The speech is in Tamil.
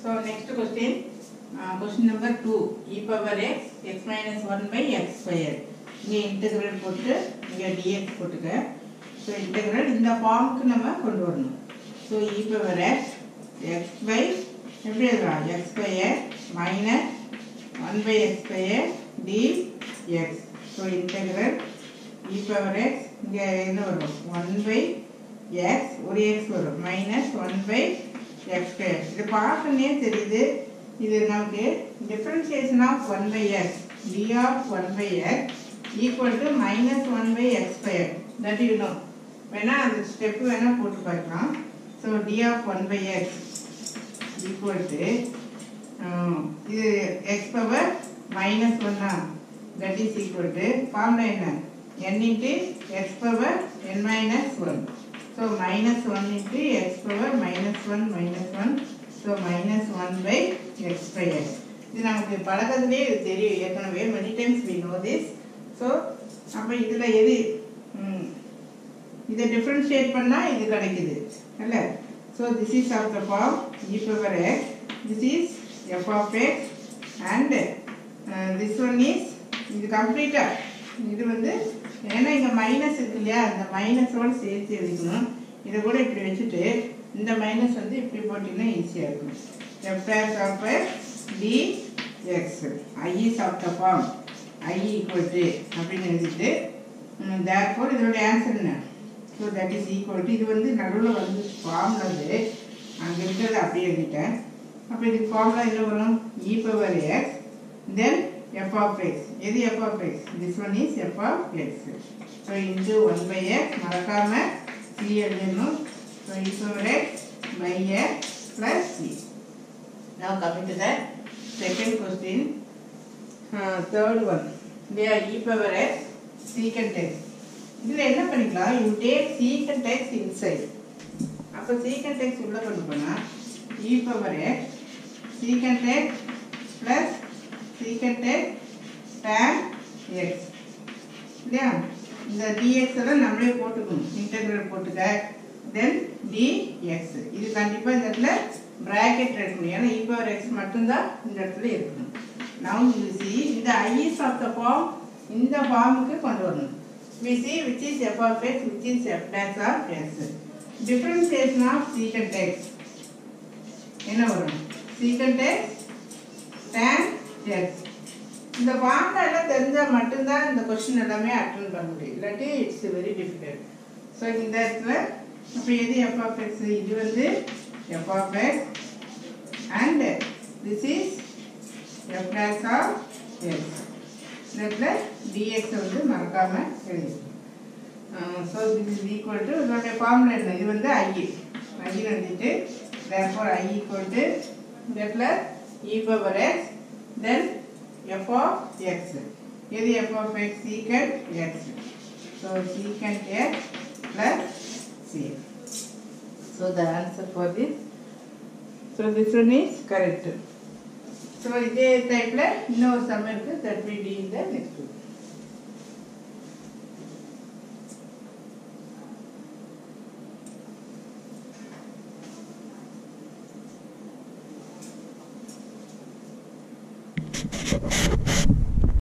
So next question, uh, question number 2, e power x, x minus 1 by x square. இங்கே இன்டெகிரல் போட்டு இங்கே dx போட்டுக்க ஸோ இன்டெகிரல் இந்த ஃபார்முக்கு நம்ம கொண்டு வரணும் so e power x, x by எப்படி எழுதலாம் x square minus one by x square dx so integral e power x இங்கே என்ன வரும் ஒன் பை எக்ஸ் ஒரு எக்ஸ் வரும் minus one by x square இது பார்க்கணுன்னே தெரியுது இது நமக்கு differentiation of one by x d of one by x equal to minus one by x square that you know வேணால் அந்த ஸ்டெப்பு வேணால் போட்டு பார்க்கலாம் so d of one by x equal to இது எக்ஸ் பவர் மைனஸ் ஒன்னா that is equal to formula என்ன n into x power n minus 1 so minus 1 into x power minus 1 minus 1 so minus 1 by x square இது நமக்கு பழக்கத்திலே இது தெரியும் ஏற்கனவே many times we know this so அப்போ இதில் எது ம், இதை டிஃப்ரென்ஷியேட் பண்ணால் இது கிடைக்குது அல்ல so this is of the form e power x this is f of x and this one is இது கம்ப்ளீட்டாக இது வந்து ஏன்னா இங்கே மைனஸ் இருக்கு இல்லையா இந்த மைனஸோடு சேர்த்து எழுதிக்கணும் இதை கூட இப்படி வச்சுட்டு இந்த மைனஸ் வந்து இப்படி போட்டிங்கன்னா ஈஸியாக இருக்கும் f dash of the x I is of the form I equal to அப்படின்னு எழுதிட்டு தேர்ஃபோர் இதோட ஆன்சர் என்ன so that is equal to இது வந்து நடுவில் வந்து ஃபார்முலா வந்து அங்கே இருக்கிறத அப்படியே எழுதிட்டேன் அப்போ இதுக்கு ஃபார்முலா என்ன வரும் e power x then f of x எது f of x this one is f of x so into one by x மறக்காம சி எழுதணும் so e power x by x plus C Now coming to the second question, uh, third one. They are e power x secant x. இதில் என்ன பண்ணிக்கலாம் you take secant x inside அப்போ சீக்கண்ட் எக்ஸ் உள்ள கொண்டு போனால் e power x secant x plus secant x tan x இல்லையா இந்த டிஎக்ஸ் எல்லாம் நம்மளே போட்டுக்கணும் இன்டெகிரல் போட்டுக்க தென் டிஎக்ஸ் இது கண்டிப்பாக இந்த இடத்துல ப்ராக்கெட் இருக்கணும் ஏன்னா இ பவர் எக்ஸ் மட்டும்தான் இந்த இடத்துல இருக்கணும் நவுன் யூ சி இந்த ஐஎஸ் ஆஃப் த ஃபார்ம் இந்த ஃபார்முக்கு கொண்டு வரணும் we see which is f of x which is f dash of x differentiation of secant x என்ன வரும் secant x tan x இந்த ஃபார்முலா எல்லாம் தெரிஞ்சால் மட்டும்தான் இந்த கொஸ்டின் எல்லாமே அட்டன் பண்ண முடியும் இல்லாட்டி இட்ஸ் வெரி டிஃபிகல்ட் ஸோ இந்த இடத்துல அப்போ எது எஃப் ஆஃப் எக்ஸ் இது வந்து f of x and this is f dash of x இந்த இடத்துல dx வந்து மறக்காம எழுதிக்கணும் so this is equal to இதோடைய ஃபார்முலா என்ன இது வந்து ஐ ஐ எழுதிட்டு therefore i equal to இந்த இடத்துல e power x then f of x எது f of x secant x so secant x plus c so the answer for this so this one is correct so இதே டைப்ல இன்னொரு சம் இருக்கு that will be in the next book Thank you.